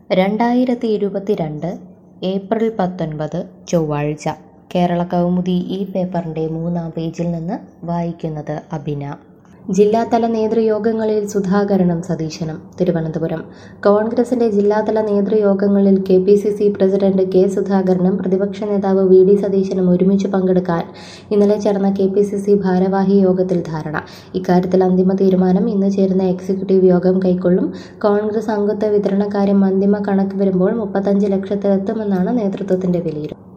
രണ്ടായിരത്തി ഇരുപത്തിരണ്ട് ഏപ്രിൽ പത്തൊൻപത് ചൊവ്വാഴ്ച കേരള കൗമുദി ഈ പേപ്പറിൻ്റെ മൂന്നാം പേജിൽ നിന്ന് വായിക്കുന്നത് അബിന ജില്ലാതല നേതൃയോഗങ്ങളിൽ സുധാകരനും സതീശനും തിരുവനന്തപുരം കോൺഗ്രസിന്റെ ജില്ലാതല നേതൃയോഗങ്ങളിൽ K P C C president K സുധാകരനും പ്രതിപക്ഷ നേതാവ് വി ഡി സതീശനും ഒരുമിച്ച് പങ്കെടുക്കാൻ ഇന്നലെ ചേർന്ന കെ പി സി സി ഭാരവാഹി യോഗത്തിൽ ധാരണ ഇക്കാര്യത്തിൽ അന്തിമ തീരുമാനം ഇന്ന് ചേരുന്ന എക്സിക്യൂട്ടീവ് യോഗം കൈക്കൊള്ളും കോൺഗ്രസ് അംഗത്വ വിതരണ കാര്യം അന്തിമ കണക്ക് വരുമ്പോൾ മുപ്പത്തഞ്ച് ലക്ഷത്തിലെത്തുമെന്നാണ് നേതൃത്വത്തിന്റെ വിലയിരുത്തൽ